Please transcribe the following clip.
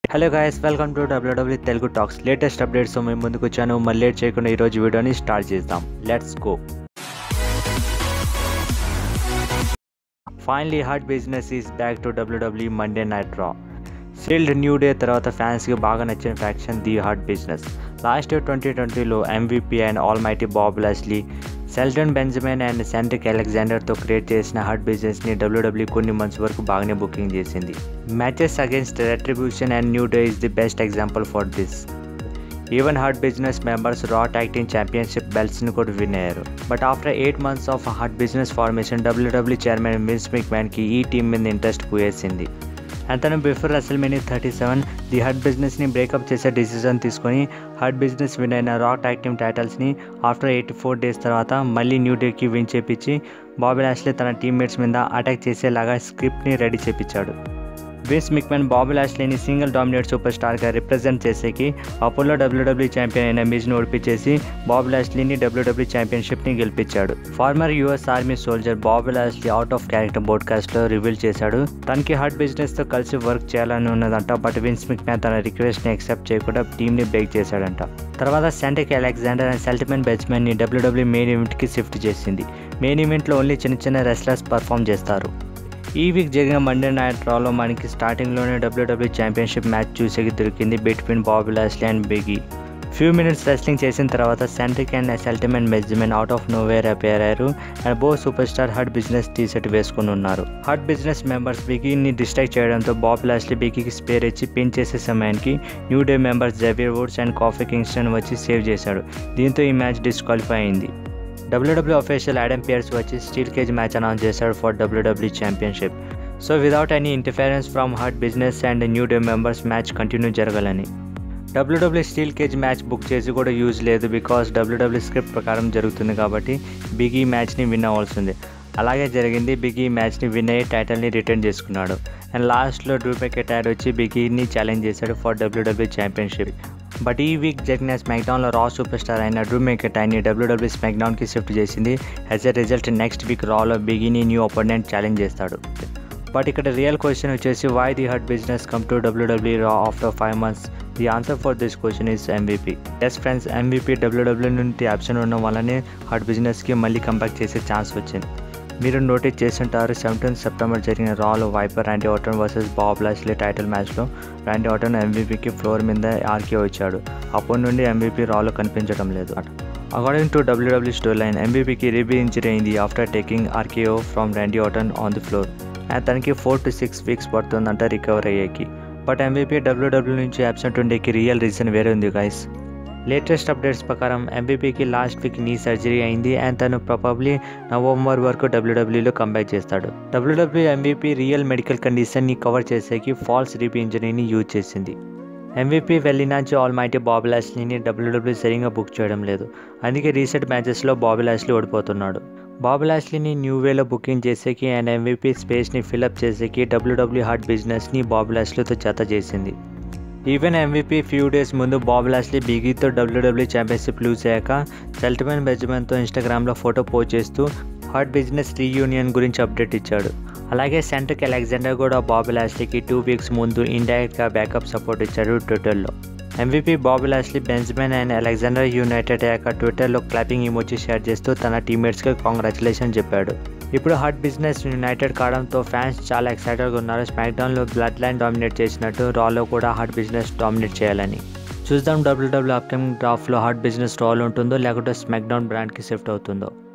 hello guys welcome to W W Telugu talks latest updates మేము ముందుకు వచ్చాను మళ్ళీ లేట్ చేయకుండా ఈరోజు వీడియోని స్టార్ట్ చేద్దాం let's go finally Hurt Business is back to W W Monday night Raw sealed New Day తర్వాత ఫ్యాన్స్కి బాగా నచ్చిన faction the Hurt Business last year twenty ట్వంటీలో MVP and All Mighty Bob Lashley Shelton Benjamin and Cedric అలెగ్జాండర్తో create చేసిన Hurt బిజినెస్ని W W కొన్ని months వరకు బాగానే బుకింగ్ చేసింది matches against Retribution and New Day is the best example for this even Hurt Business members రా tag team championship బెల్ట్స్ని కూడా విన్ అయ్యారు but after eight months of Hurt Business formation W W chairman Vince మిక్ మ్యాన్కి ఈ team మీద interest పోయేసింది అతను before అసలు Mania thirty seven the Hurt బిజినెస్ని బ్రేకప్ చేసే డిసిజన్ తీసుకొని హార్ట్ బిజినెస్ విన్ అయిన రా ట్యాగ్ టీమ్ టైటిల్స్ని ఆఫ్టర్ ఎయిటీ ఫోర్ డేస్ తర్వాత మళ్ళీ న్యూ డేకి విన్ చేపించి బాబీ లాష్లీ తన టీమ్మేట్స్ మీద అటాక్ చేసేలాగా స్క్రిప్ట్ని రెడీ చేపించాడు విన్స్ మిక్మెన్ బాబీ లాష్లీని సింగిల్ డామినేట్ సూపర్ స్టార్గా రిప్రజెంట్ చేసేకి అపోలో డబ్ల్యూడబ్ల్యూ ఛాంపియన్ అయిన మిజ్ను ఓడిపించేసి బాబీ లాష్లీని డబ్ల్యూడబ్ల్యూ ఛాంపియన్షిప్ని గెలిపించాడు former US army soldier Bobby Lashley out of character బోడ్కాస్ట్లో రివీల్ చేశాడు తనకి హార్ట్ బిజినెస్తో కలిసి వర్క్ చేయాలని ఉన్నదంట బట్ విన్స్ మిక్మెన్ తన రిక్వెస్ట్ని యాక్సెప్ట్ చేయకుండా టీంని బ్రేక్ చేశాడంట తర్వాత సెంటెక్ అలెగ్జాండర్ అండ్ సెల్టిమెన్ బెట్స్మెన్ని డబ్ల్యూడబ్ల్యూ మెయిన్ ఈవెంట్కి షిఫ్ట్ చేసింది మెయిన్ ఈవెంట్లో ఓన్లీ చిన్న చిన్న రెస్లర్స్ పర్ఫామ్ చేస్తారు ఈ వీక్ జరిగిన మండే నైట్ రాలో మనకి స్టార్టింగ్లోనే డబ్ల్యూడబ్ల్యూ ఛాంపియన్షిప్ మ్యాచ్ చూసేకి దొరికింది between Bobby Lashley and Big E few minutes wrestling చేసిన తర్వాత Cedric and Shelton Benjamin out of nowhere appear అయ్యారు and both superstar Hurt Business T shirt వేసుకుని ఉన్నారు హార్ట్ బిజినెస్ మెంబర్స్ బిగీని డిస్ట్రాక్ట్ చేయడంతో Bob Lashley బిగీకి స్పేర్ ఇచ్చి pin చేసే సమయానికి న్యూ డే మెంబర్స్ జబీర్ వుడ్స్ అండ్ కాఫీ కింగ్స్టన్ వచ్చి సేవ్ చేశాడు దీంతో ఈ మ్యాచ్ డిస్క్వాలిఫై అయింది డబ్ల్యూడబ్ల్యూ అఫీషియల్ యాడమ్ పియర్స్ వచ్చి స్టీల్ కేజ్ మ్యాచ్ అనౌన్స్ చేశాడు for WW championship so without any interference from Hurt Business and New Day members match continue జరగాలని WW steel cage match book చేసి కూడా use లేదు because W W script ప్రకారం జరుగుతుంది కాబట్టి big ఈ మ్యాచ్ని విన్ అవ్వాల్సింది అలాగే జరిగింది బిగ్ ఈ మ్యాచ్ని విన్ అయ్యి టైటిల్ని రిటర్న్ చేసుకున్నాడు అండ్ లాస్ట్లో డ్రూ మెకెటైర్ వచ్చి బిగీని ఛాలెంజ్ చేశాడు ఫర్ డబ్ల్యూడబ్ల్యూ ఛాంపియన్షిప్ బట్ ఈ వీక్ జరిగిన స్మాక్డౌన్లో రా సూపర్ స్టార్ అయిన డ్రూ మెకెటైర్ని డబ్ల్యూడబ్ల్యూ స్మాక్డౌన్కి షిఫ్ట్ చేసింది as a result next week రాలో బిగీని న్యూ అపోనెంట్ ఛాలెంజ్ చేస్తాడు బట్ ఇక్కడ రియల్ క్వశ్చన్ వచ్చేసి why the Hurt Business come to WW Raw after five months the answer for this question is MVP yes friends MVP W W నుండి absent ఉండడం వల్లనే heart బిజినెస్కి మళ్ళీ కంబ్యాక్ చేసే chance వచ్చింది మీరు నోటీస్ చేస్తుంటారు సెవెంటీన్త్ సెప్టెంబర్ జరిగిన రాలో Viper Randy Orton versus Bob Lashley title మ్యాచ్లో ర్యాండీ ఆటన్ ఎంవీపీకి ఫ్లోర్ మీద ఆర్కే వచ్చాడు అప్పటి నుండి ఎంవీపీ రాలో కనిపించడం లేదు according to WW storyline ఎంవీపీకి రీబీ ఇంజరీ అయింది after taking RKO from Randy Orton on the floor and తనకి ఫోర్ టు సిక్స్ వీక్స్ పడుతుందంట రికవర్ అయ్యేకి బట్ ఎంవీపీ డబ్ల్యూడబ్ల్యూ నుంచి అబ్సెంట్ ఉండేకి రియల్ రీజన్ వేరే ఉంది గైస్ లేటెస్ట్ అప్డేట్స్ ప్రకారం ఎంబీపీకి లాస్ట్ వీక్ నీ సర్జరీ అయింది అండ్ తను ప్రాబబ్లీ నవంబర్ వరకు డబ్ల్యూడబ్ల్యూలో కంబ్యాక్ చేస్తాడు డబ్ల్యూడబ్ల్యూ ఎంబీపీ రియల్ మెడికల్ కండిషన్ని కవర్ చేసేకి ఫాల్స్ రీపీ ఇంజరీని యూజ్ చేసింది ఎంవీపీ వెళ్ళినాచి ఆల్ మైటీ బాబీ లాస్లీని డబ్ల్యూడబ్ల్యూ సరిగా బుక్ చేయడం లేదు అందుకే రీసెంట్ మ్యాచెస్లో బాబీ లాస్లీ ఓడిపోతున్నాడు బాబీ లాస్లీని న్యూ వేలో బుకింగ్ చేసేకి అండ్ ఎంవీపీ స్పేస్ని ఫిల్అప్ చేసేకి డబ్ల్యూడబ్ల్యూ హార్ట్ బిజినెస్ని బాబీ లాస్లీతో జత చేసింది ఈవెన్ ఎంవీపీ ఫ్యూ డేస్ ముందు బాబ్ లాస్లీ బిగీతో డబ్ల్యూడబ్ల్యూ ఛాంపియన్షిప్ లూజ్ అయ్యాక సెల్టిమెన్ బెంజమిన్తో ఇన్స్టాగ్రామ్లో ఫోటో పోస్ట్ చేస్తూ హార్ట్ బిజినెస్ రీయూనియన్ గురించి అప్డేట్ ఇచ్చాడు అలాగే సెంట్రిక్ అలెగ్జాండర్ కూడా బాబీ లాస్లీకి టూ వీక్స్ ముందు ఇండైరెక్ట్గా బ్యాకప్ సపోర్ట్ ఇచ్చాడు ట్విట్టర్లో MVP Bobby Lashley Benjamin and Alexander united అయ్యాక ట్విట్టర్లో క్లాపింగ్ ఇమోజీ షేర్ చేస్తూ తన టీమ్మేట్స్కి కాంగ్రాచులేషన్ చెప్పాడు ఇప్పుడు హార్ట్ బిజినెస్ యునైటెడ్ కావడంతో ఫ్యాన్స్ చాలా ఎక్సైటెడ్గా ఉన్నారు స్మాక్డౌన్లో బ్లడ్ లైన్ డామినేట్ చేసినట్టు రాలో కూడా హార్ట్ బిజినెస్ డామినేట్ చేయాలని చూద్దాం డబ్ల్యూడబ్ల్యూ అప్కమింగ్ డ్రాఫ్ట్లో హార్ట్ బిజినెస్ రాల్ ఉంటుందో లేకుంటే స్మాక్డౌన్ బ్రాండ్కి షిఫ్ట్ అవుతుందో